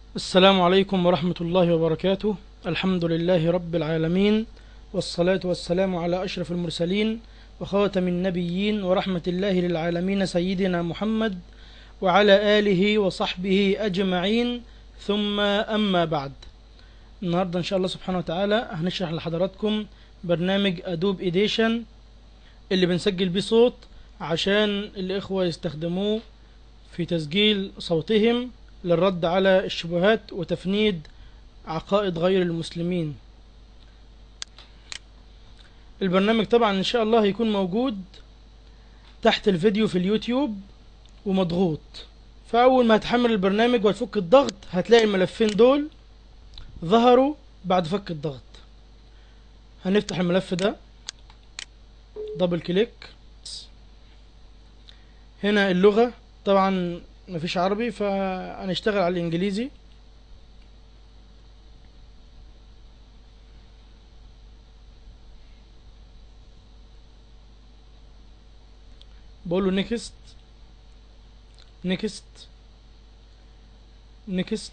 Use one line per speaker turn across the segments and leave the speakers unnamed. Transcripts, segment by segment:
السلام عليكم ورحمة الله وبركاته الحمد لله رب العالمين والصلاة والسلام على أشرف المرسلين وخاتم النبيين ورحمة الله للعالمين سيدنا محمد وعلى آله وصحبه أجمعين ثم أما بعد النهاردة إن شاء الله سبحانه وتعالى هنشرح لحضراتكم برنامج أدوب إيديشن اللي بنسجل بيه صوت عشان الإخوة يستخدموه في تسجيل صوتهم للرد على الشبهات وتفنيد عقائد غير المسلمين البرنامج طبعا ان شاء الله هيكون موجود تحت الفيديو في اليوتيوب ومضغوط فاول ما هتحمل البرنامج وتفك الضغط هتلاقي الملفين دول ظهروا بعد فك الضغط هنفتح الملف ده دبل كليك هنا اللغة طبعا مفيش عربي فهنشتغل على الانجليزي بقول له نيكست نيكست نيكست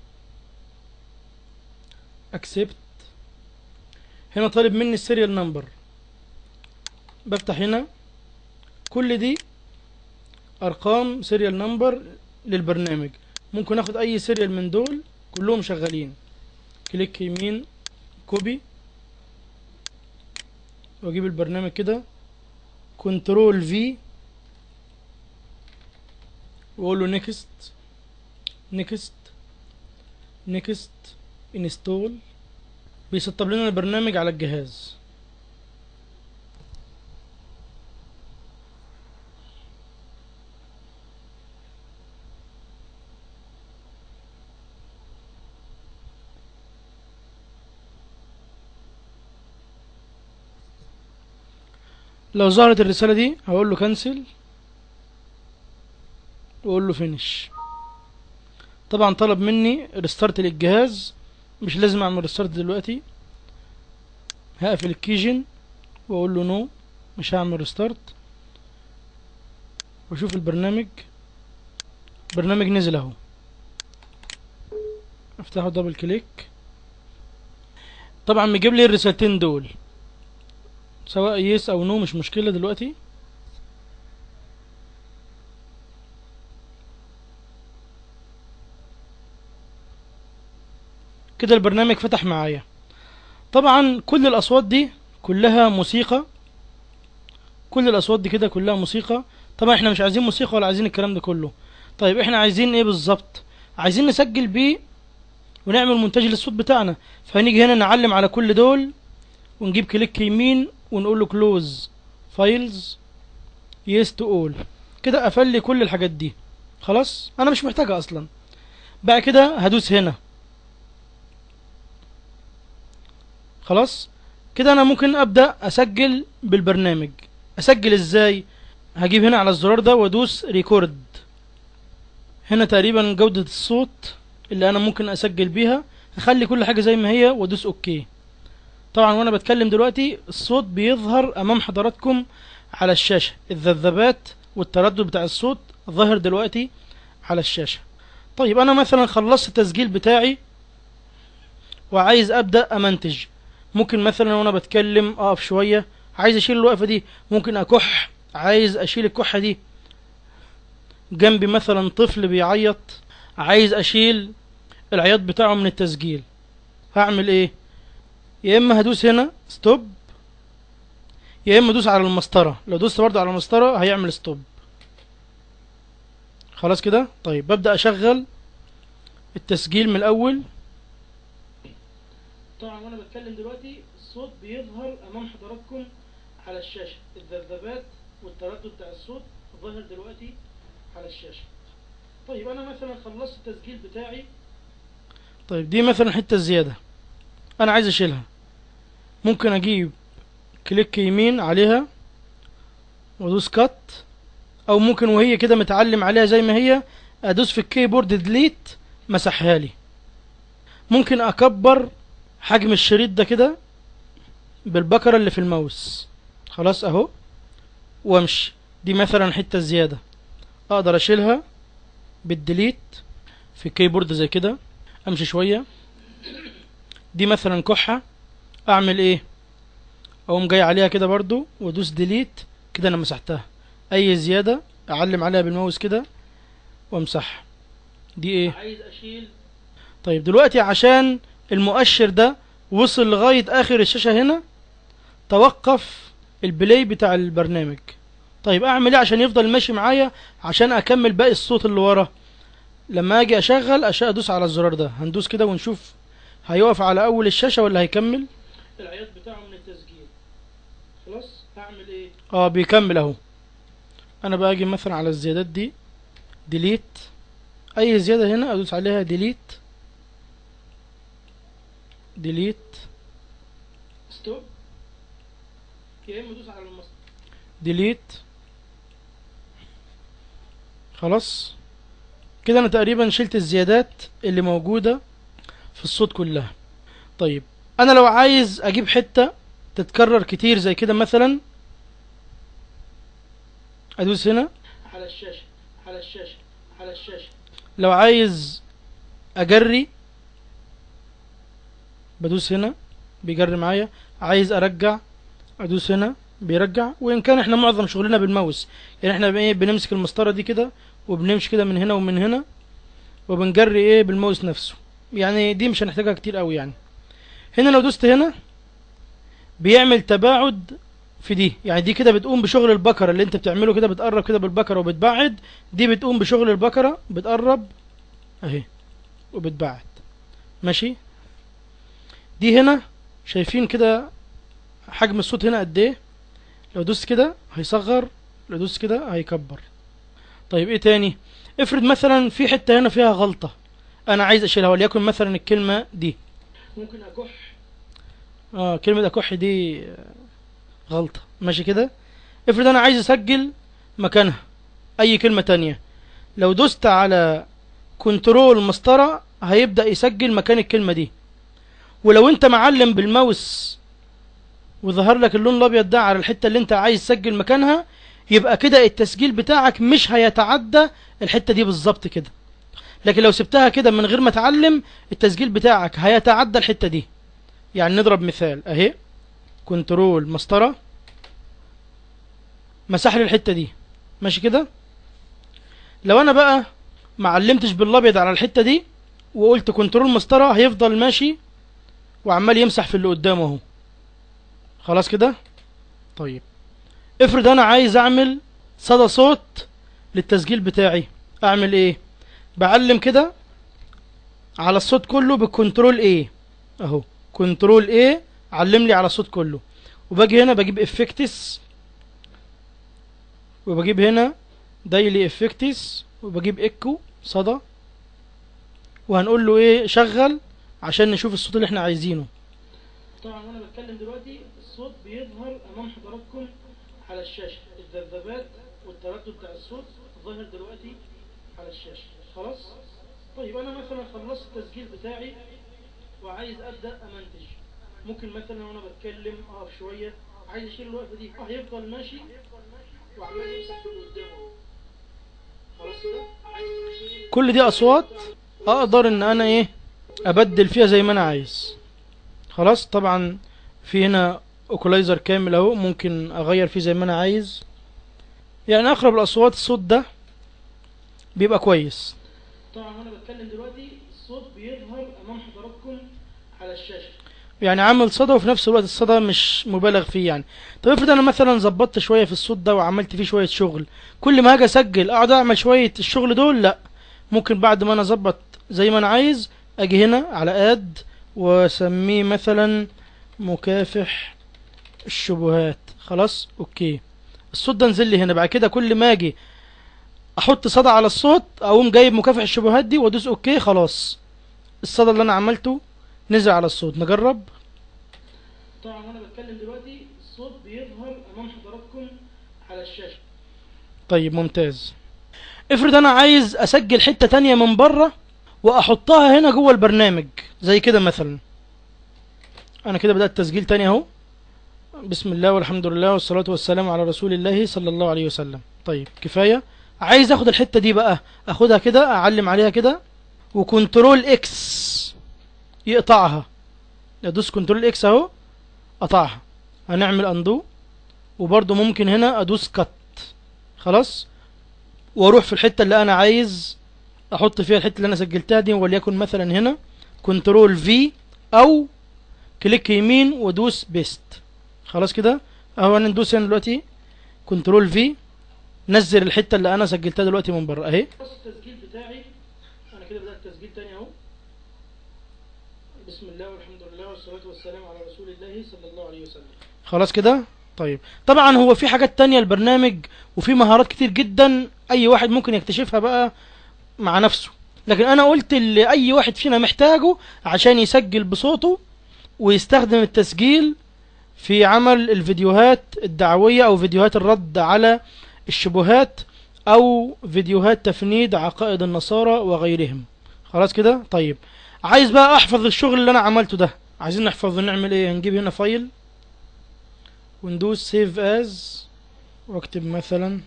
اكسبت هنا طالب مني السيريال نمبر بفتح هنا كل دي ارقام سيريال نمبر للبرنامج ممكن اخد اي سيريال من دول كلهم شغالين كليك يمين كوبي واجيب البرنامج كده كنترول في واقول له نيكست نيكست نيكست انستول بيسطب لنا البرنامج على الجهاز لو ظهرت الرسالة دي هقول له كنسل واقول له فينش طبعا طلب مني ريستارت للجهاز مش لازم اعمل ريستارت دلوقتي هقفل الكيجن واقول له نو مش هعمل ريستارت واشوف البرنامج برنامج نزل اهو افتحه دبل كليك طبعا مجيب لي الرسالتين دول سواء يس او نو مش مشكلة دلوقتي كده البرنامج فتح معايا طبعا كل الاصوات دي كلها موسيقى كل الاصوات دي كده كلها موسيقى طبعا احنا مش عايزين موسيقى ولا عايزين الكلام ده كله طيب احنا عايزين ايه بالظبط عايزين نسجل بيه ونعمل مونتاج للصوت بتاعنا فهنيجي هنا نعلم على كل دول ونجيب كليك يمين ونقول له كلوز فايلز يس تو اول كده قفل لي كل الحاجات دي خلاص انا مش محتاجها اصلا بعد كده هدوس هنا خلاص كده انا ممكن ابدا اسجل بالبرنامج اسجل ازاي هجيب هنا على الزرار ده وادوس ريكورد هنا تقريبا جودة الصوت اللي انا ممكن اسجل بيها هخلي كل حاجة زي ما هي وادوس اوكي طبعا وانا بتكلم دلوقتي الصوت بيظهر امام حضراتكم على الشاشة الذبذبات والتردد بتاع الصوت ظاهر دلوقتي على الشاشة طيب انا مثلا خلصت التسجيل بتاعي وعايز ابدا امنتج ممكن مثلا وانا بتكلم اقف شويه عايز اشيل الوقفه دي ممكن اكح عايز اشيل الكحه دي جنبي مثلا طفل بيعيط عايز اشيل العياط بتاعه من التسجيل هعمل ايه يا اما هدوس هنا ستوب يا اما ادوس على المسطره لو دوست برضه على المسطره هيعمل ستوب خلاص كده طيب ببدا اشغل التسجيل من الاول طبعا وانا بتكلم دلوقتي الصوت بيظهر امام حضراتكم على الشاشه الذبذبات والتردد بتاع الصوت ظاهر دلوقتي على الشاشه طيب انا مثلا خلصت التسجيل بتاعي طيب دي مثلا حته زياده انا عايز اشيلها ممكن اجيب كليك يمين عليها وادوس كات او ممكن وهي كده متعلم عليها زي ما هي ادوس في الكيبورد ديليت مسحها لي ممكن اكبر حجم الشريط ده كده بالبكرة اللي في الماوس خلاص اهو وامشي دي مثلا حتة زيادة اقدر اشيلها بالديليت في كيبورد زي كده امشي شوية دي مثلا كحة اعمل ايه اقوم جاي عليها كده برضو وادوس ديليت كده انا مسحتها اي زيادة اعلم عليها بالماوس كده وامسحها دي ايه
عايز اشيل
طيب دلوقتي عشان المؤشر ده وصل لغاية آخر الشاشة هنا توقف البلاي بتاع البرنامج طيب أعمل إيه عشان يفضل ماشي معايا عشان أكمل باقي الصوت اللي ورا لما أجي أشغل أش- أدوس على الزرار ده هندوس كده ونشوف هيقف على أول الشاشة ولا هيكمل
العياط بتاعه من التسجيل خلاص هعمل ايه
اه بيكمل اهو انا باجي مثلا على الزيادات دي ديليت اي زيادة هنا ادوس عليها ديليت ديليت
ستوب يا اما ادوس على المسطره
ديليت خلاص كده انا تقريبا شلت الزيادات اللي موجودة في الصوت كلها طيب انا لو عايز اجيب حتة تتكرر كتير زي كده مثلا ادوس هنا
على الشاشه على الشاشه على الشاشه
لو عايز اجري بدوس هنا بيجري معايا عايز ارجع ادوس هنا بيرجع وان كان احنا معظم شغلنا بالماوس يعني احنا ايه بنمسك المسطره دي كده وبنمشي كده من هنا ومن هنا وبنجري ايه بالماوس نفسه يعني دي مش هنحتاجها كتير قوي يعني هنا لو دوست هنا بيعمل تباعد في دي يعني دي كده بتقوم بشغل البكره اللي انت بتعمله كده بتقرب كده بالبكره وبتبعد دي بتقوم بشغل البكره بتقرب اهي وبتبعد ماشي دي هنا شايفين كده حجم الصوت هنا قد ايه لو دوست كده هيصغر لو دوست كده هيكبر طيب ايه تاني افرض مثلا في حتة هنا فيها غلطة انا عايز اشيلها وليكن مثلا الكلمة دي
ممكن اكح
اه كلمة اكح دي آه، غلطة ماشي كده افرض انا عايز اسجل مكانها اي كلمة تانية لو دوست على كنترول مسطرة هيبدأ يسجل مكان الكلمة دي ولو انت معلم بالماوس وظهر لك اللون الابيض ده على الحتة اللي انت عايز تسجل مكانها يبقى كده التسجيل بتاعك مش هيتعدى الحتة دي بالظبط كده لكن لو سبتها كده من غير ما تعلم التسجيل بتاعك هيتعدى الحتة دي يعني نضرب مثال اهي كنترول مسطرة مسح لي الحتة دي ماشي كده لو انا بقى ما علمتش بالابيض على الحتة دي وقلت كنترول مسطرة هيفضل ماشي وعمال يمسح في اللي قدامه اهو خلاص كده طيب افرض انا عايز اعمل صدى صوت للتسجيل بتاعي اعمل ايه بعلم كده على الصوت كله بالكنترول ايه اهو كنترول ايه علم لي على الصوت كله وباجي هنا بجيب افكتس وبجيب هنا دايلي افكتس وبجيب ايكو صدى وهنقول له ايه شغل عشان نشوف الصوت اللي احنا عايزينه
طبعا وانا بتكلم دلوقتي الصوت بيظهر امام حضراتكم على الشاشه الذبذبات والتردد بتاع الصوت ظاهر دلوقتي على الشاشه خلاص طيب انا مثلا خلصت التسجيل بتاعي وعايز ابدا امنتج ممكن مثلا وانا بتكلم اقف شويه عايز اشيل الوقفه دي هيفضل ماشي وعمال يمسح في اللي قدامه خلاص كده عايز اشيل
كل دي اصوات اقدر ان انا ايه ابدل فيها زي ما انا عايز خلاص طبعا في هنا اوكولايزر كامل اهو ممكن اغير فيه زي ما انا عايز يعني اقرب الاصوات الصوت ده بيبقى كويس
طبعا وانا بتكلم دلوقتي الصوت بيظهر امام حضراتكم على الشاشه
يعني عامل صدى وفي نفس الوقت الصدى مش مبالغ فيه يعني طب افرض انا مثلا ظبطت شويه في الصوت ده وعملت فيه شويه شغل كل ما هاجي اسجل اقعد اعمل شويه الشغل دول لا ممكن بعد ما انا اظبط زي ما انا عايز اجي هنا على اد واسميه مثلا مكافح الشبهات خلاص اوكي الصوت ده نزل لي هنا بعد كده كل ما اجي احط صدى على الصوت اقوم جايب مكافح الشبهات دي وادوس اوكي خلاص الصدى اللي انا عملته نزل على الصوت نجرب
طبعا وانا بتكلم دلوقتي الصوت بيظهر امام حضراتكم على الشاشه
طيب ممتاز افرض انا عايز اسجل حتة تانية من بره واحطها هنا جوه البرنامج زي كده مثلا انا كده بدأت تسجيل تاني اهو بسم الله والحمد لله والصلاة والسلام على رسول الله صلى الله عليه وسلم طيب كفاية عايز اخد الحتة دي بقى اخدها كده اعلم عليها كده وكنترول اكس يقطعها ادوس كنترول اكس اهو قطعها هنعمل اندو وبرضه ممكن هنا ادوس كت خلاص واروح في الحته اللي انا عايز احط فيها الحته اللي انا سجلتها دي وليكن مثلا هنا كنترول في او كليك يمين وادوس بيست خلاص كده اهو انا ندوس هنا دلوقتي كنترول في نزل الحته اللي انا سجلتها دلوقتي من بره اهي
بص التسجيل بتاعي انا كده بدات تسجيل تاني اهو بسم الله والحمد لله والصلاه والسلام على رسول الله صلى الله عليه وسلم
خلاص كده طيب طبعا هو في حاجات تانية البرنامج وفي مهارات كتير جدا اي واحد ممكن يكتشفها بقى مع نفسه لكن انا قلت اللي اي واحد فينا محتاجه عشان يسجل بصوته ويستخدم التسجيل في عمل الفيديوهات الدعوية او فيديوهات الرد على الشبهات او فيديوهات تفنيد عقائد النصارى وغيرهم خلاص كده طيب عايز بقى احفظ الشغل اللي انا عملته ده عايزين نحفظه نعمل ايه هنجيب هنا فايل وندوس سيف از واكتب مثلا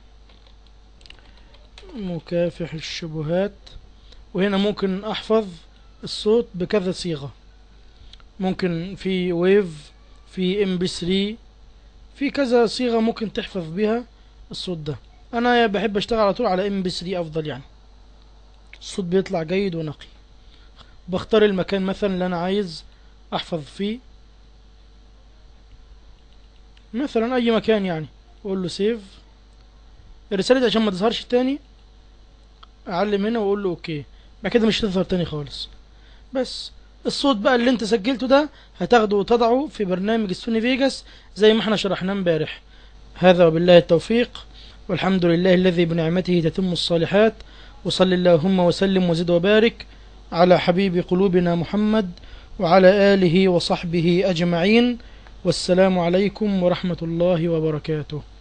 مكافح الشبهات وهنا ممكن احفظ الصوت بكذا صيغة ممكن في ويف في ام بي 3 في كذا صيغة ممكن تحفظ بيها الصوت ده انا بحب اشتغل على طول على ام بي 3 افضل يعني الصوت بيطلع جيد ونقي بختار المكان مثلا اللي انا عايز احفظ فيه مثلا اي مكان يعني اقول له سيف الرسالة دي عشان ما تظهرش تاني اعلم هنا واقول له اوكي بعد كده مش هتظهر تاني خالص بس الصوت بقى اللي انت سجلته ده هتاخده وتضعه في برنامج السوني فيجاس زي ما احنا شرحناه امبارح هذا وبالله التوفيق والحمد لله الذي بنعمته تتم الصالحات وصل اللهم وسلم وزد وبارك على حبيب قلوبنا محمد وعلى آله وصحبه أجمعين والسلام عليكم ورحمة الله وبركاته